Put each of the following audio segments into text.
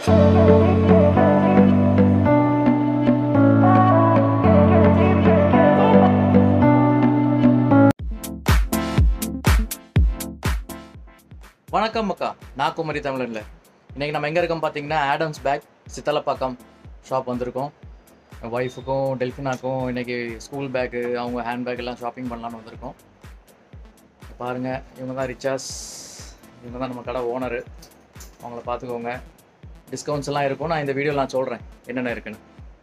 வணக்கம் அக்கா நான் குமரி தமிழன்ல இன்னைக்கு நம்ம எங்கே இருக்கோம் பார்த்தீங்கன்னா ஆடம்ஸ் பேக் சித்தலப்பாக்கம் ஷாப் வந்திருக்கோம் என் ஒய்ஃபுக்கும் டெல்ஃபினாக்கும் இன்னைக்கு ஸ்கூல் பேக்கு அவங்க ஹேண்ட் பேக் எல்லாம் ஷாப்பிங் பண்ணலான்னு வந்திருக்கோம் பாருங்கள் இவங்க தான் ரிச்சாஸ் இவங்க தான் நம்ம கடை ஓனரு அவங்கள பார்த்துக்கோங்க டிஸ்கவுண்ட்ஸ் எல்லாம் இருக்கும் நான் இந்த வீடியோ நான் சொல்கிறேன் என்னென்ன இருக்குன்னு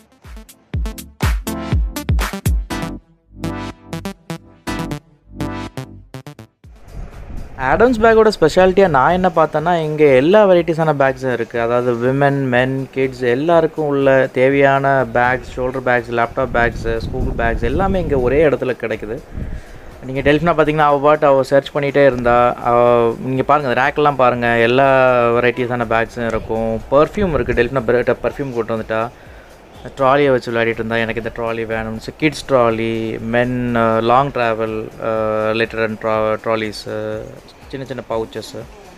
ஆடம்ஸ் பேக்கோட ஸ்பெஷாலிட்டியாக நான் என்ன பார்த்தேன்னா இங்கே எல்லா வெரைட்டிஸான பேக்ஸும் இருக்குது அதாவது விமன் மென் கிட்ஸ் எல்லாருக்கும் உள்ள தேவையான bags shoulder bags laptop bags school bags எல்லாமே இங்கே ஒரே இடத்துல கிடைக்குது நீங்கள் டெலிஃபோனா பார்த்தீங்கன்னா அவள் பாட்டு அவள் சர்ச் பண்ணிகிட்டே இருந்தா நீங்கள் பாருங்கள் ரேக்கெல்லாம் பாருங்கள் எல்லா வெரைட்டிஸான பேக்ஸும் இருக்கும் பர்ஃப்யூம் இருக்குது டெலிஃபோனா பர்ஃப்யூம் கொண்டு வந்துட்டா ட்ராலியை வச்சு விளையாடிட்டு இருந்தா எனக்கு இந்த ட்ராலி வேணும் so kids trolley men long travel லிட்டர் அண்ட் ட்ரா ட்ராலிஸு சின்ன சின்ன பவுச்சஸ்ஸு